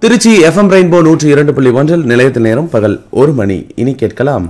Trichy FM rainbow நூற்றி இரண்டு புள்ளி ஒன்றில் நிலையத்தில் நேரம் பகல் ஒரு மணி இனி கேட்கலாம்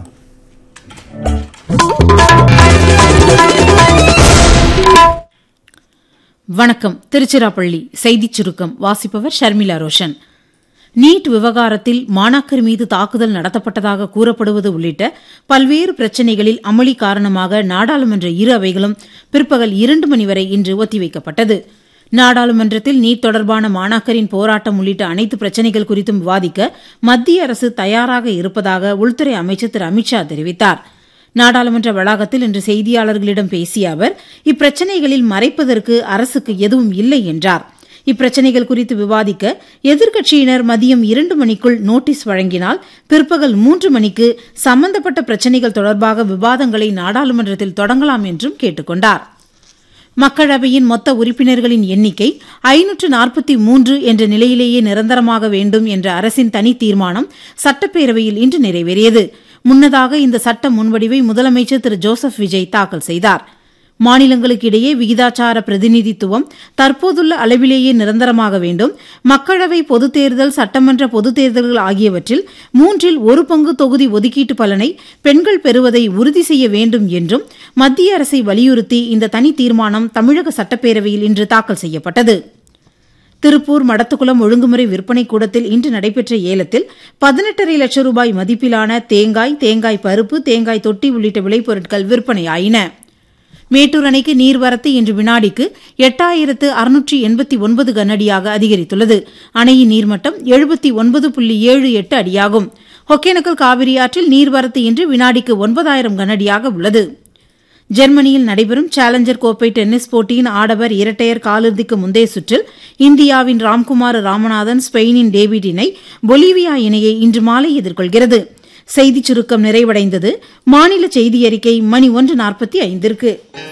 வணக்கம் திருச்சிராப்பள்ளி செய்திச் சுருக்கம் வாசிப்பவர் ஷர்மிளா ரோஷன் நீட் விவகாரத்தில் மாணாக்கர் மீது தாக்குதல் நடத்தப்பட்டதாக கூறப்படுவது உள்ளிட்ட பல்வேறு பிரச்சினைகளில் அமளி காரணமாக நாடாளுமன்ற இரு அவைகளும் பிற்பகல் இரண்டு மணி வரை இன்று ஒத்திவைக்கப்பட்டது நாடாளுமன்றத்தில் நீட் தொடர்பான மாணாக்கரின் போராட்டம் உள்ளிட்ட அனைத்து பிரச்சினைகள் குறித்தும் விவாதிக்க மத்திய அரசு தயாராக இருப்பதாக உள்துறை அமைச்சர் திரு அமித்ஷா தெரிவித்தாா் நாடாளுமன்ற வளாகத்தில் இன்று செய்தியாளர்களிடம் பேசிய அவர் இப்பிரச்சினைகளில் மறைப்பதற்கு அரசுக்கு எதுவும் இல்லை என்றார் இப்பிரச்சினைகள் குறித்து விவாதிக்க எதிர்க்கட்சியினர் மதியம் இரண்டு மணிக்குள் நோட்டீஸ் வழங்கினால் பிற்பகல் மூன்று மணிக்கு சம்பந்தப்பட்ட பிரச்சினைகள் தொடர்பாக விவாதங்களை நாடாளுமன்றத்தில் தொடங்கலாம் என்றும் கேட்டுக் கொண்டார் மக்களவையின் மொத்த உறுப்பினர்களின் எண்ணிக்கை ஐநூற்று நாற்பத்தி மூன்று என்ற நிலையிலேயே நிரந்தரமாக வேண்டும் என்ற அரசின் தனி தீர்மானம் சட்டப்பேரவையில் இன்று நிறைவேறியது முன்னதாக இந்த சட்ட முன்வடிவை முதலமைச்சர் திரு ஜோசப் விஜய் தாக்கல் செய்தார் மாநிலங்களுக்கு இடையே விகிதாச்சார பிரதிநிதித்துவம் தற்போதுள்ள அளவிலேயே நிரந்தரமாக வேண்டும் மக்களவை பொதுத் தேர்தல் சட்டமன்ற பொதுத் தேர்தல்கள் ஆகியவற்றில் மூன்றில் ஒரு பங்கு தொகுதி ஒதுக்கீட்டு பலனை பெண்கள் பெறுவதை உறுதி செய்ய வேண்டும் என்றும் மத்திய அரசை வலியுறுத்தி இந்த தனி தீர்மானம் தமிழக சட்டப்பேரவையில் இன்று தாக்கல் செய்யப்பட்டது திருப்பூர் மடத்துக்குளம் ஒழுங்குமுறை விற்பனை கூடத்தில் இன்று நடைபெற்ற ஏலத்தில் பதினெட்டரை லட்சம் ரூபாய் மதிப்பிலான தேங்காய் தேங்காய் பருப்பு தேங்காய் தொட்டி உள்ளிட்ட விளைபொருட்கள் விற்பனையாயின மேட்டூர் அணைக்கு நீர்வரத்து இன்று வினாடிக்கு எட்டாயிரத்து அறுநூற்றி எண்பத்தி ஒன்பது கனஅடியாக அதிகரித்துள்ளது அணையின் நீர்மட்டம் எழுபத்தி ஒன்பது புள்ளி ஏழு எட்டு அடியாகும் ஒகேனக்கல் காவிரி ஆற்றில் நீர்வரத்து இன்று வினாடிக்கு ஒன்பதாயிரம் கனஅடியாக உள்ளது ஜெர்மனியில் நடைபெறும் சேலஞ்சர் கோப்பை டென்னிஸ் போட்டியின் ஆடவர் இரட்டையர் காலிறுதிக்கு முந்தைய சுற்றில் இந்தியாவின் ராம்குமார் ராமநாதன் ஸ்பெயினின் டேவிட் இணை பொலிவியா இணையை இன்று மாலை எதிர்கொள்கிறது செய்திச் சுருக்கம் நிறைவடைந்தது மாநில செய்தி அறிக்கை மணி ஒன்று நாற்பத்தி ஐந்திற்கு